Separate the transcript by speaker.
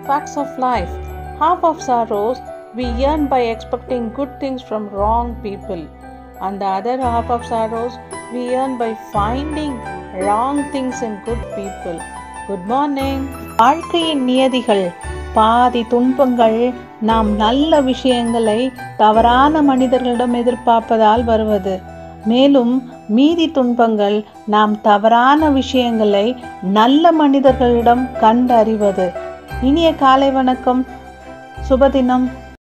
Speaker 1: facts of life. Half of sorrows we earn by expecting good things from wrong people, and the other half of sorrows we earn by finding wrong things in good people. Good morning.
Speaker 2: வாழ்க்கையின் நியதிகள் பாதி துன்பங்கள் நாம் நல்ல விஷயங்களை தவறான மனிதர்களிடம் எதிர்பார்ப்பதால் வருவது மேலும் மீதி துன்பங்கள் நாம் தவறான விஷயங்களை நல்ல மனிதர்களிடம் கண்டறிவது இனிய காலை வணக்கம் சுபதினம்